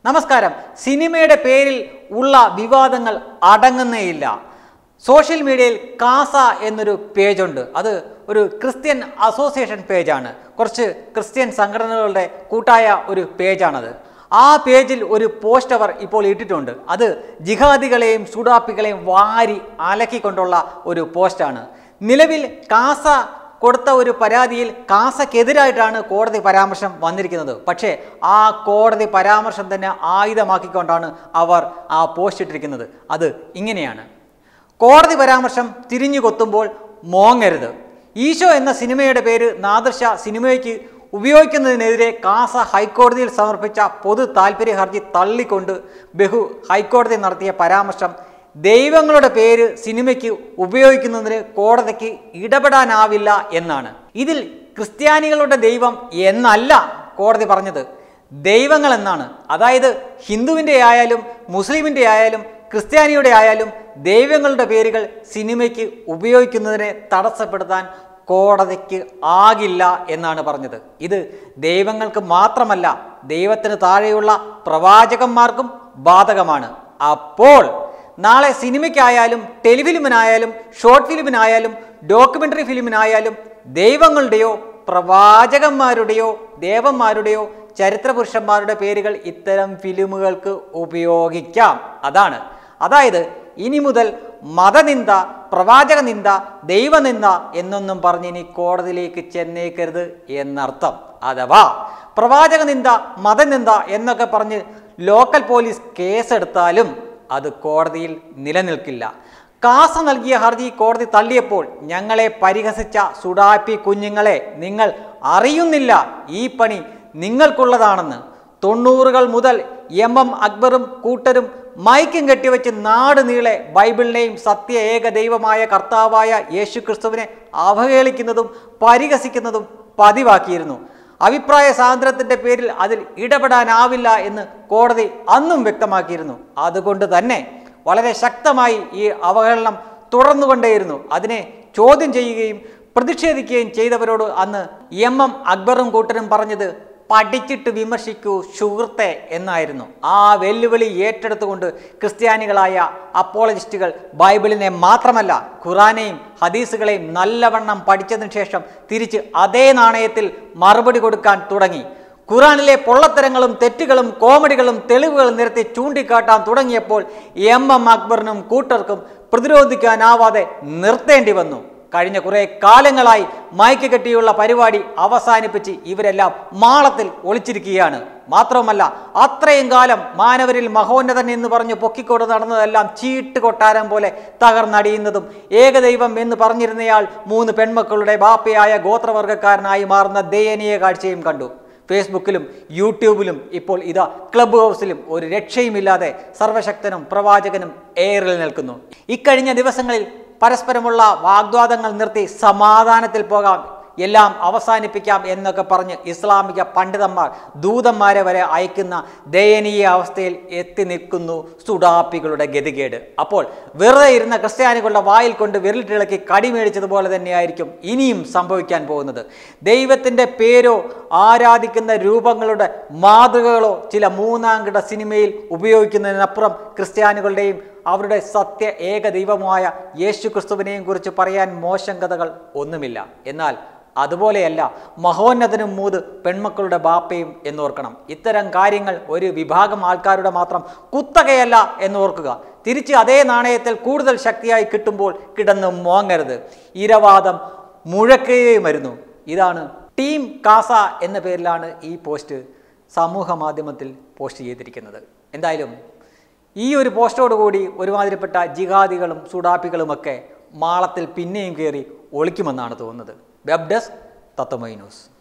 നമസ്കാരം സിനിമയുടെ പേരിൽ ഉള്ള വിവാദങ്ങൾ അടങ്ങുന്നേയില്ല സോഷ്യൽ മീഡിയയിൽ കാസ എന്നൊരു പേജുണ്ട് അത് ഒരു ക്രിസ്ത്യൻ അസോസിയേഷൻ പേജാണ് കുറച്ച് ക്രിസ്ത്യൻ സംഘടനകളുടെ കൂട്ടായ ഒരു പേജാണത് ആ പേജിൽ ഒരു പോസ്റ്റ് അവർ ഇപ്പോൾ ഇട്ടിട്ടുണ്ട് അത് ജിഹാദികളെയും സുഡാപ്പികളെയും വാരി അലക്കിക്കൊണ്ടുള്ള ഒരു പോസ്റ്റാണ് നിലവിൽ കാസ കൊടുത്ത ഒരു പരാതിയിൽ കാസക്കെതിരായിട്ടാണ് കോടതി പരാമർശം വന്നിരിക്കുന്നത് പക്ഷേ ആ കോടതി പരാമർശം തന്നെ ആയുധമാക്കിക്കൊണ്ടാണ് അവർ ആ പോസ്റ്റ് ഇട്ടിരിക്കുന്നത് അത് ഇങ്ങനെയാണ് കോടതി പരാമർശം തിരിഞ്ഞു കൊത്തുമ്പോൾ മോങ്ങരുത് ഈശോ എന്ന സിനിമയുടെ പേര് നാദർശ സിനിമയ്ക്ക് ഉപയോഗിക്കുന്നതിനെതിരെ കാസ ഹൈക്കോടതിയിൽ സമർപ്പിച്ച പൊതു താൽപ്പര്യ ഹർജി തള്ളിക്കൊണ്ട് ബഹു ഹൈക്കോടതി നടത്തിയ പരാമർശം ദൈവങ്ങളുടെ പേര് സിനിമയ്ക്ക് ഉപയോഗിക്കുന്നതിന് കോടതിക്ക് ഇടപെടാനാവില്ല എന്നാണ് ഇതിൽ ക്രിസ്ത്യാനികളുടെ ദൈവം എന്നല്ല കോടതി പറഞ്ഞത് ദൈവങ്ങൾ എന്നാണ് അതായത് ഹിന്ദുവിൻ്റെ ആയാലും മുസ്ലിമിൻ്റെ ആയാലും ക്രിസ്ത്യാനിയുടെ ആയാലും ദൈവങ്ങളുടെ പേരുകൾ സിനിമയ്ക്ക് ഉപയോഗിക്കുന്നതിനെ തടസ്സപ്പെടുത്താൻ കോടതിക്ക് ആകില്ല എന്നാണ് പറഞ്ഞത് ഇത് ദൈവങ്ങൾക്ക് മാത്രമല്ല ദൈവത്തിന് താഴെയുള്ള പ്രവാചകന്മാർക്കും ബാധകമാണ് അപ്പോൾ നാളെ സിനിമയ്ക്കായാലും ടെലിഫിലിമിനായാലും ഷോർട്ട് ഫിലിമിനായാലും ഡോക്യുമെൻ്ററി ഫിലിമിനായാലും ദൈവങ്ങളുടെയോ പ്രവാചകന്മാരുടെയോ ദേവന്മാരുടെയോ ചരിത്രപുരുഷന്മാരുടെ പേരുകൾ ഇത്തരം ഫിലിമുകൾക്ക് ഉപയോഗിക്കാം അതാണ് അതായത് ഇനി മുതൽ മതനിന്ദ പ്രവാചക നിന്ദ ദൈവനിന്ദ എന്നൊന്നും പറഞ്ഞ് ഇനി കോടതിയിലേക്ക് ചെന്നേക്കരുത് എന്നർത്ഥം അഥവാ പ്രവാചക നിന്ദ മതനിന്ദ എന്നൊക്കെ പറഞ്ഞ് ലോക്കൽ പോലീസ് കേസെടുത്താലും അത് കോടതിയിൽ നിലനിൽക്കില്ല കാസ നൽകിയ ഹർജി കോടതി തള്ളിയപ്പോൾ ഞങ്ങളെ പരിഹസിച്ച സുഡാപ്പി കുഞ്ഞുങ്ങളെ നിങ്ങൾ അറിയുന്നില്ല ഈ പണി നിങ്ങൾക്കുള്ളതാണെന്ന് തൊണ്ണൂറുകൾ മുതൽ എം എം അക്ബറും കൂട്ടരും മൈക്കും കെട്ടിവെച്ച് നാട് നീളെ ബൈബിളിനെയും സത്യ ഏക ദൈവമായ കർത്താവായ യേശു ക്രിസ്തുവിനെ അവഹേളിക്കുന്നതും പരിഹസിക്കുന്നതും പതിവാക്കിയിരുന്നു അഭിപ്രായ സ്വാതന്ത്ര്യത്തിൻ്റെ പേരിൽ അതിൽ ഇടപെടാനാവില്ല എന്ന് കോടതി അന്നും വ്യക്തമാക്കിയിരുന്നു അതുകൊണ്ട് തന്നെ വളരെ ശക്തമായി ഈ അവഹേളനം തുടർന്നുകൊണ്ടേയിരുന്നു അതിനെ ചോദ്യം ചെയ്യുകയും പ്രതിഷേധിക്കുകയും ചെയ്തവരോട് അന്ന് എം എം അക്ബറും കൂട്ടരും പറഞ്ഞത് പഠിച്ചിട്ട് വിമർശിക്കൂ സുഹൃത്തെ എന്നായിരുന്നു ആ വെല്ലുവിളി ഏറ്റെടുത്തുകൊണ്ട് ക്രിസ്ത്യാനികളായ അപ്പോളജിസ്റ്റുകൾ ബൈബിളിനെ മാത്രമല്ല ഖുറാനെയും ഹദീസുകളെയും നല്ലവണ്ണം പഠിച്ചതിനു ശേഷം തിരിച്ച് അതേ നാണയത്തിൽ മറുപടി കൊടുക്കാൻ തുടങ്ങി ഖുറാനിലെ പൊള്ളത്തരങ്ങളും തെറ്റുകളും കോമഡികളും തെളിവുകളും നിരത്തി ചൂണ്ടിക്കാട്ടാൻ തുടങ്ങിയപ്പോൾ എം എം അക്ബറിനും കൂട്ടർക്കും പ്രതിരോധിക്കാനാവാതെ നിർത്തേണ്ടി വന്നു കഴിഞ്ഞ കുറേ കാലങ്ങളായി മയക്ക് കെട്ടിയുള്ള പരിപാടി അവസാനിപ്പിച്ച് ഇവരെല്ലാം മാളത്തിൽ ഒളിച്ചിരിക്കുകയാണ് മാത്രവുമല്ല അത്രയും കാലം മാനവരിൽ മഹോന്നതൻ എന്ന് പറഞ്ഞ് പൊക്കിക്കൊണ്ട് നടന്നതെല്ലാം ചീട്ട് കൊട്ടാരം പോലെ തകർന്നടിയുന്നതും ഏകദൈവം എന്ന് പറഞ്ഞിരുന്നയാൾ മൂന്ന് പെൺമക്കളുടെ ബാപ്പയായ ഗോത്രവർഗക്കാരനായി മാറുന്ന ദയനീയ കാഴ്ചയും കണ്ടു ഫേസ്ബുക്കിലും യൂട്യൂബിലും ഇപ്പോൾ ഇതാ ക്ലബ് ഹൗസിലും ഒരു രക്ഷയുമില്ലാതെ സർവശക്തനും പ്രവാചകനും എയറിൽ നിൽക്കുന്നു ഇക്കഴിഞ്ഞ ദിവസങ്ങളിൽ പരസ്പരമുള്ള വാഗ്വാദങ്ങൾ നിർത്തി സമാധാനത്തിൽ പോകാം എല്ലാം അവസാനിപ്പിക്കാം എന്നൊക്കെ പറഞ്ഞ് ഇസ്ലാമിക പണ്ഡിതന്മാർ ദൂതന്മാരെ വരെ അയക്കുന്ന ദയനീയ അവസ്ഥയിൽ എത്തി നിൽക്കുന്നു സുഡാപ്പികളുടെ ഗതികേട് അപ്പോൾ വെറുതെ ഇരുന്ന ക്രിസ്ത്യാനികളുടെ വായിൽ കൊണ്ട് വിരലിട്ടിളക്കി കടി മേടിച്ചതുപോലെ തന്നെയായിരിക്കും ഇനിയും സംഭവിക്കാൻ പോകുന്നത് ദൈവത്തിൻ്റെ പേരോ ആരാധിക്കുന്ന രൂപങ്ങളുടെ മാതൃകകളോ ചില മൂന്നാംകിട സിനിമയിൽ ഉപയോഗിക്കുന്നതിനപ്പുറം ക്രിസ്ത്യാനികളുടെയും അവരുടെ സത്യ ഏക ദൈവമായ യേശു ക്രിസ്തുവിനെയും കുറിച്ച് പറയാൻ മോശം കഥകൾ ഒന്നുമില്ല എന്നാൽ അതുപോലെയല്ല മഹോന്നതനും മൂത് പെൺമക്കളുടെ ബാപ്പയും എന്നോർക്കണം ഇത്തരം കാര്യങ്ങൾ ഒരു വിഭാഗം ആൾക്കാരുടെ മാത്രം കുത്തകയല്ല എന്നോർക്കുക തിരിച്ച് അതേ നാണയത്തിൽ കൂടുതൽ ശക്തിയായി കിട്ടുമ്പോൾ കിടന്ന് മോങ്ങരുത് ഇരവാദം മുഴക്കുകയും വരുന്നു ഇതാണ് ടീം കാസ എന്ന പേരിലാണ് ഈ പോസ്റ്റ് സമൂഹ മാധ്യമത്തിൽ പോസ്റ്റ് ചെയ്തിരിക്കുന്നത് എന്തായാലും ഈ ഒരു പോസ്റ്റോടുകൂടി ഒരുമാതിരിപ്പെട്ട ജിഹാദികളും സുഡാപ്പികളുമൊക്കെ മാളത്തിൽ പിന്നെയും കയറി ഒളിക്കുമെന്നാണ് തോന്നുന്നത് വെബ് ഡെസ്ക് തത്വമൈ ന്യൂസ്